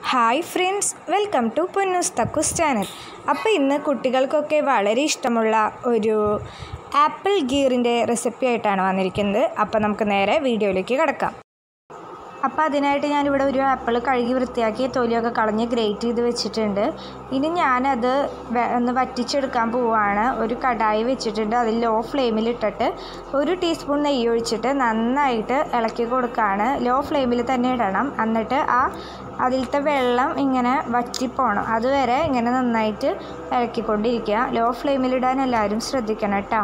hi friends welcome to പൊന്നൂസ് തക്കുസ് channel അപ്പോൾ ഇന്ന് കുട്ടികൾക്കൊക്കെ വളരെ ഇഷ്ടമുള്ള ഒരു ആപ്പിൾ ഗീറിൻ്റെ റെസിപ്പി ആയിട്ടാണ് വന്നിരിക്കുന്നത് അപ്പോൾ നമുക്ക് നേരെ വീഡിയോയിലേക്ക് കിടക്കാം അപ്പോൾ അതിനായിട്ട് ഞാനിവിടെ ഒരു ആപ്പിൾ കഴുകി വൃത്തിയാക്കി തൊലിയൊക്കെ കളഞ്ഞ് ഗ്രേറ്റ് ചെയ്ത് വെച്ചിട്ടുണ്ട് ഇനി ഞാനത് വെ- ഒന്ന് വറ്റിച്ചെടുക്കാൻ പോവുകയാണ് ഒരു കടായി വെച്ചിട്ടുണ്ട് അതിൽ ലോ ഫ്ലെയിമിൽ ഇട്ടിട്ട് ഒരു ടീസ്പൂൺ നെയ്യ് ഒഴിച്ചിട്ട് നന്നായിട്ട് ഇളക്കി കൊടുക്കുകയാണ് ലോ ഫ്ലെയിമിൽ തന്നെ ഇടണം എന്നിട്ട് ആ അതിലത്തെ വെള്ളം ഇങ്ങനെ വറ്റിപ്പോണം അതുവരെ ഇങ്ങനെ നന്നായിട്ട് ഇളക്കിക്കൊണ്ടിരിക്കുക ലോ ഫ്ലെയിമിലിടാൻ എല്ലാവരും ശ്രദ്ധിക്കണം കേട്ടോ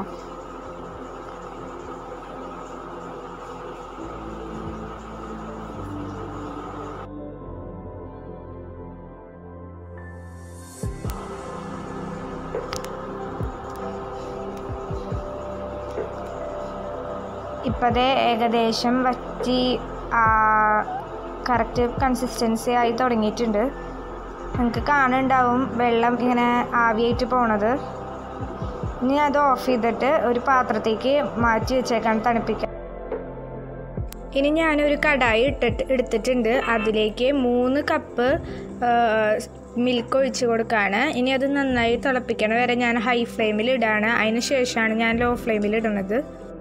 ഇപ്പോഴത്തെ ഏകദേശം വറ്റി കറക്റ്റ് കൺസിസ്റ്റൻസി ആയി തുടങ്ങിയിട്ടുണ്ട് നിങ്ങൾക്ക് കാണുന്നുണ്ടാവും വെള്ളം ഇങ്ങനെ ആവിയായിട്ട് പോണത് ഇനി അത് ഓഫ് ചെയ്തിട്ട് ഒരു പാത്രത്തേക്ക് മാറ്റി വെച്ചേക്കാൻ തണുപ്പിക്കാം ഇനി ഞാനൊരു കടായി ഇട്ടിട്ട് എടുത്തിട്ടുണ്ട് അതിലേക്ക് മൂന്ന് കപ്പ് മിൽക്ക് ഒഴിച്ച് കൊടുക്കുകയാണ് ഇനി അത് നന്നായി തിളപ്പിക്കണ വരെ ഞാൻ ഹൈ ഫ്ലെയിമിൽ ഇടാണ് അതിന് ശേഷമാണ് ഞാൻ ലോ ഫ്ലെയിമിൽ ഇടുന്നത്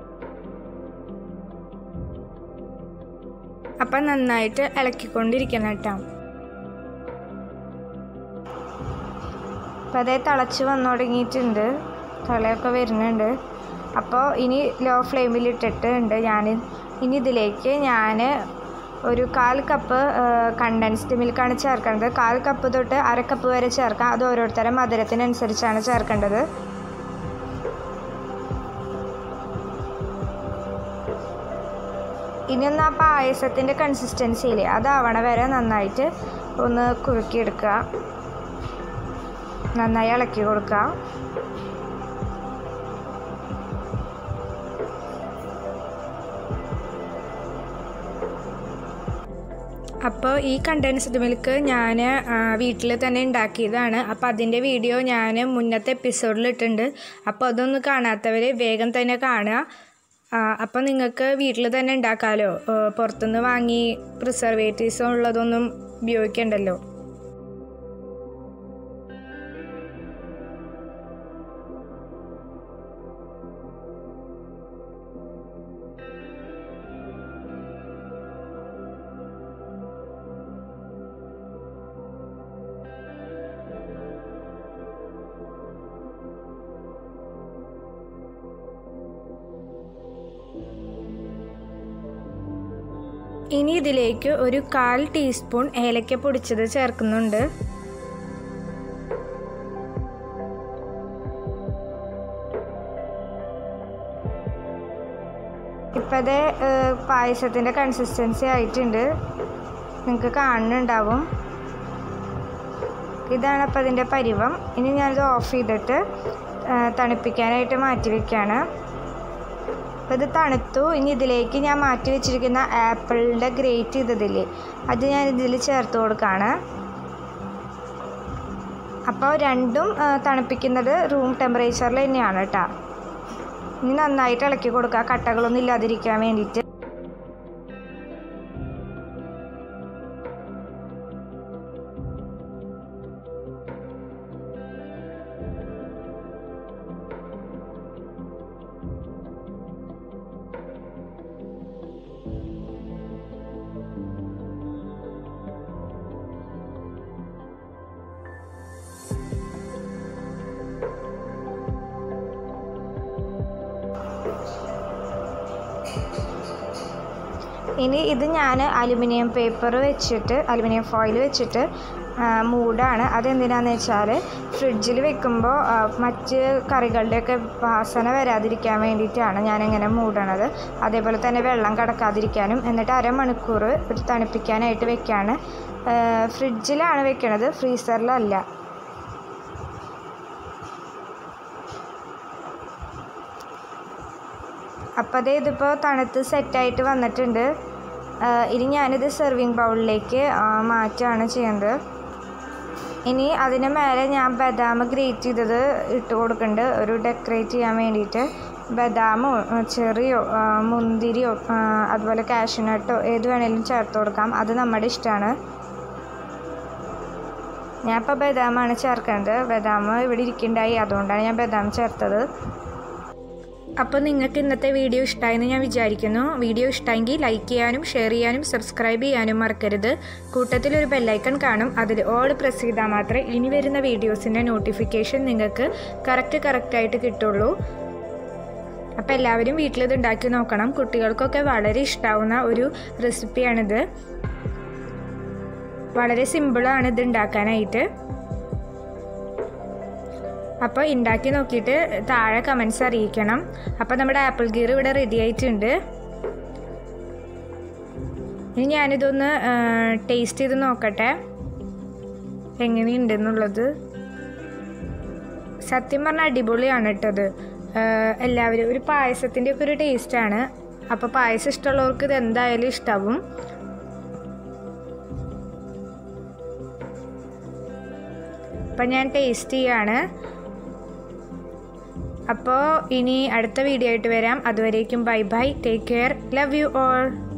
അപ്പം നന്നായിട്ട് ഇളക്കിക്കൊണ്ടിരിക്കണം കേട്ടോ അപ്പം അതേ തിളച്ച് വന്നു തുടങ്ങിയിട്ടുണ്ട് തിളയൊക്കെ വരുന്നുണ്ട് അപ്പോൾ ഇനി ലോ ഫ്ലെയിമിൽ ഇട്ടിട്ടുണ്ട് ഞാൻ ഇനി ഇതിലേക്ക് ഞാൻ ഒരു കാൽ കപ്പ് കണ്ടൻസ്ഡ് മിൽക്കാണ് ചേർക്കേണ്ടത് കാൽ കപ്പ് തൊട്ട് അര കപ്പ് വരെ ചേർക്കാം അത് ഓരോരുത്തരുടെ മധുരത്തിനനുസരിച്ചാണ് ചേർക്കേണ്ടത് ഇനി ഒന്ന് ആ പായസത്തിൻ്റെ കൺസിസ്റ്റൻസിയിൽ അതാവണ വരെ നന്നായിട്ട് ഒന്ന് കുറുക്കിയെടുക്കുക നന്നായി ഇളക്കി കൊടുക്കുക അപ്പോൾ ഈ കണ്ടൻസ്ഡ് മിൽക്ക് ഞാൻ വീട്ടിൽ തന്നെ ഉണ്ടാക്കിയതാണ് അപ്പോൾ അതിൻ്റെ വീഡിയോ ഞാൻ മുന്നത്തെ എപ്പിസോഡിൽ ഇട്ടിട്ടുണ്ട് അപ്പോൾ അതൊന്ന് കാണാത്തവർ വേഗം തന്നെ കാണുക ആ, അപ്പോൾ നിങ്ങൾക്ക് വീട്ടിൽ തന്നെ ഉണ്ടാക്കാമല്ലോ ആ, പുറത്തുനിന്ന് വാങ്ങി പ്രിസർവേറ്റീവ്സ് ഉള്ളതൊന്നും ഉപയോഗിക്കണ്ടല്ലോ ഇനി ഇതിലേക്ക് ഒരു കാൽ ടീസ്പൂൺ ഏലക്ക പൊടിച്ചത് ചേർക്കുന്നുണ്ട് ഇപ്പോഴത്തെ പായസത്തിൻ്റെ കൺസിസ്റ്റൻസി ആയിട്ടുണ്ട് നിങ്ങൾക്ക് കാണുന്നുണ്ടാവും ഇതാണ് അപ്പോൾ അതിൻ്റെ പരിവം ഇനി ഞാനിത് ഓഫ് ചെയ്തിട്ട് ആ, തണുപ്പിക്കാനായിട്ട് മാറ്റി വെക്കുകയാണ് അപ്പോൾ ഇത് തണുത്തു ഇനി ഇതിലേക്ക് ഞാൻ മാറ്റി വെച്ചിരിക്കുന്ന ആപ്പിളിൻ്റെ ഗ്രേറ്റ് ചെയ്തതില്ലേ അത് ഞാൻ ഇതിൽ ചേർത്ത് കൊടുക്കുകയാണ് അപ്പോൾ രണ്ടും ആ, തണുപ്പിക്കുന്നത് റൂം ടെമ്പറേച്ചറിൽ തന്നെയാണ് കേട്ടോ ഇനി നന്നായിട്ട് ഇളക്കി കൊടുക്കുക കട്ടകളൊന്നും ഇല്ലാതിരിക്കാൻ വേണ്ടിയിട്ട് ഇനി ഇത് ഞാൻ അലുമിനിയം പേപ്പർ വെച്ചിട്ട് അലുമിനിയം ഫോയിൽ വെച്ചിട്ട് ആ, മൂടാണ് അതെന്തിനാന്ന് വെച്ചാൽ ഫ്രിഡ്ജിൽ വെക്കുമ്പോൾ ആ, മറ്റ് കറികളുടെയൊക്കെ വാസന വരാതിരിക്കാൻ വേണ്ടിയിട്ടാണ് ഞാനിങ്ങനെ മൂടണത് അതേപോലെ തന്നെ വെള്ളം കടക്കാതിരിക്കാനും എന്നിട്ട് അരമണിക്കൂർ ഒരു തണുപ്പിക്കാനായിട്ട് വെക്കുകയാണ് ആ, ഫ്രിഡ്ജിലാണ് വെക്കണത് ഫ്രീസറിലല്ല അപ്പോൾ അതേ ഇതിപ്പോൾ തണുത്ത് സെറ്റായിട്ട് വന്നിട്ടുണ്ട് ആ, ഇനി ഞാനിത് സെർവിങ് ബൗളിലേക്ക് മാറ്റുകയാണ് ചെയ്യുന്നത് ഇനി അതിന് മേലെ ഞാൻ ബദാം ഗ്രേറ്റ് ചെയ്തത് ഇട്ട് കൊടുക്കുന്നുണ്ട് ഒരു ഡെക്കറേറ്റ് ചെയ്യാൻ വേണ്ടിയിട്ട് ബദാമോ ചെറിയോ ആ, മുന്തിരിയോ ആ, അതുപോലെ കാഷ്യൂനട്ടോ ഏത് വേണേലും ചേർത്ത് കൊടുക്കാം അത് നമ്മുടെ ഇഷ്ടമാണ് ഞാൻ ഇപ്പോൾ ബദാമാണ് ചേർക്കുന്നത് ബദാം ഇവിടെ ഇരിക്കുന്നുണ്ടായി അതുകൊണ്ടാണ് ഞാൻ ബദാം ചേർത്തത് അപ്പോൾ നിങ്ങൾക്ക് ഇന്നത്തെ വീഡിയോ ഇഷ്ടമായെന്ന് ഞാൻ വിചാരിക്കുന്നു വീഡിയോ ഇഷ്ടമെങ്കിൽ ലൈക്ക് ചെയ്യാനും ഷെയർ ചെയ്യാനും സബ്സ്ക്രൈബ് ചെയ്യാനും മറക്കരുത് കൂട്ടത്തിൽ ഒരു ബെല്ലൈക്കൺ കാണും അതിൽ ഓൾ പ്രസ് ചെയ്താൽ മാത്രമേ ഇനി വരുന്ന വീഡിയോസിൻ്റെ നോട്ടിഫിക്കേഷൻ നിങ്ങൾക്ക് കറക്റ്റ് കറക്റ്റായിട്ട് കിട്ടുള്ളൂ അപ്പോൾ എല്ലാവരും വീട്ടിലിത് ഉണ്ടാക്കി നോക്കണം കുട്ടികൾക്കൊക്കെ വളരെ ഇഷ്ടാവുന്ന ഒരു റെസിപ്പിയാണിത് വളരെ സിമ്പിളാണ് ഇത് ഉണ്ടാക്കാനായിട്ട് അപ്പോൾ ഉണ്ടാക്കി നോക്കിയിട്ട് താഴെ കമൻസ് അറിയിക്കണം അപ്പോൾ നമ്മുടെ ആപ്പിൾ ഗീർ ഇവിടെ റെഡി ആയിട്ടുണ്ട് ഇനി ഞാനിതൊന്ന് ടേസ്റ്റ് ചെയ്ത് നോക്കട്ടെ എങ്ങനെയുണ്ടെന്നുള്ളത് സത്യം പറഞ്ഞാൽ അടിപൊളിയാണ് കേട്ടത് എല്ലാവരും ഒരു പായസത്തിൻ്റെ ഒക്കെ ഒരു ടേസ്റ്റാണ് അപ്പോൾ പായസം ഇഷ്ടമുള്ളവർക്ക് ഇത് എന്തായാലും ഇഷ്ടാവും അപ്പം ഞാൻ ടേസ്റ്റ് ചെയ്യാണ് അപ്പോൾ ഇനി അടുത്ത വീഡിയോ ആയിട്ട് വരാം അതുവരേക്കും bye bye take care love you all